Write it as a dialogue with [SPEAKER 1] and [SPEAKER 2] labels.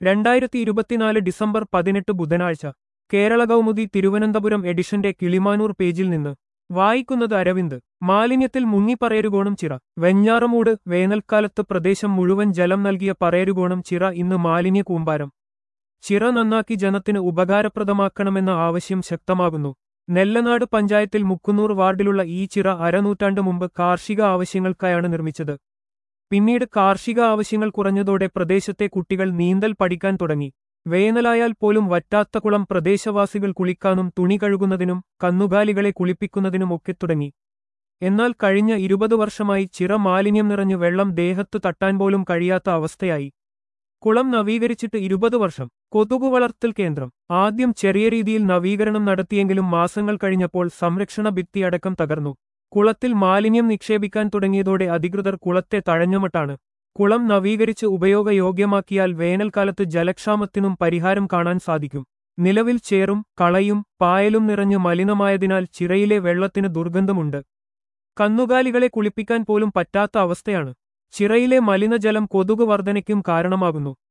[SPEAKER 1] രണ്ടായിരത്തി ഇരുപത്തിനാല് ഡിസംബർ പതിനെട്ട് ബുധനാഴ്ച കേരള കൗമുദി തിരുവനന്തപുരം എഡിഷന്റെ കിളിമാനൂർ പേജിൽ നിന്ന് വായിക്കുന്നത് അരവിന്ദ് മാലിന്യത്തിൽ മുങ്ങിപ്പറയരുകോണം ചിറ വെഞ്ഞാറമൂട് വേനൽക്കാലത്ത് പ്രദേശം മുഴുവൻ ജലം നൽകിയ പറയരുകോണം ചിറ ഇന്ന് മാലിന്യ കൂമ്പാരം ചിറ നന്നാക്കി ജനത്തിന് ഉപകാരപ്രദമാക്കണമെന്ന ആവശ്യം ശക്തമാകുന്നു നെല്ലനാട് പഞ്ചായത്തിൽ മുക്കുന്നൂർ വാർഡിലുള്ള ഈ ചിറ അരനൂറ്റാണ്ട് മുമ്പ് കാർഷിക ആവശ്യങ്ങൾക്കായാണ് നിർമ്മിച്ചത് പിന്നീട് കാർഷിക ആവശ്യങ്ങൾ കുറഞ്ഞതോടെ പ്രദേശത്തെ കുട്ടികൾ നീന്തൽ പഠിക്കാൻ തുടങ്ങി വേനലായാൽ പോലും വറ്റാത്ത കുളം പ്രദേശവാസികൾ കുളിക്കാനും തുണി കഴുകുന്നതിനും കന്നുകാലികളെ കുളിപ്പിക്കുന്നതിനുമൊക്കെ തുടങ്ങി എന്നാൽ കഴിഞ്ഞ ഇരുപത് വർഷമായി ചിറ മാലിന്യം നിറഞ്ഞ് വെള്ളം ദേഹത്തു തട്ടാൻ പോലും കഴിയാത്ത അവസ്ഥയായി കുളം നവീകരിച്ചിട്ട് ഇരുപത് വർഷം കൊതുകു വളർത്തൽ കേന്ദ്രം ആദ്യം ചെറിയ രീതിയിൽ നവീകരണം നടത്തിയെങ്കിലും മാസങ്ങൾ കഴിഞ്ഞപ്പോൾ സംരക്ഷണ ഭിത്തി അടക്കം തകർന്നു കുളത്തിൽ മാലിന്യം നിക്ഷേപിക്കാൻ തുടങ്ങിയതോടെ അധികൃതർ കുളത്തെ തഴഞ്ഞമട്ടാണ് കുളം നവീകരിച്ച് ഉപയോഗയോഗ്യമാക്കിയാൽ വേനൽക്കാലത്ത് ജലക്ഷാമത്തിനും പരിഹാരം കാണാൻ സാധിക്കും നിലവിൽ ചേറും കളയും പായലും നിറഞ്ഞ് മലിനമായതിനാൽ ചിറയിലെ വെള്ളത്തിന് ദുർഗന്ധമുണ്ട് കന്നുകാലികളെ കുളിപ്പിക്കാൻ പോലും പറ്റാത്ത അവസ്ഥയാണ് ചിറയിലെ മലിനജലം കൊതുക് വർധനയ്ക്കും കാരണമാകുന്നു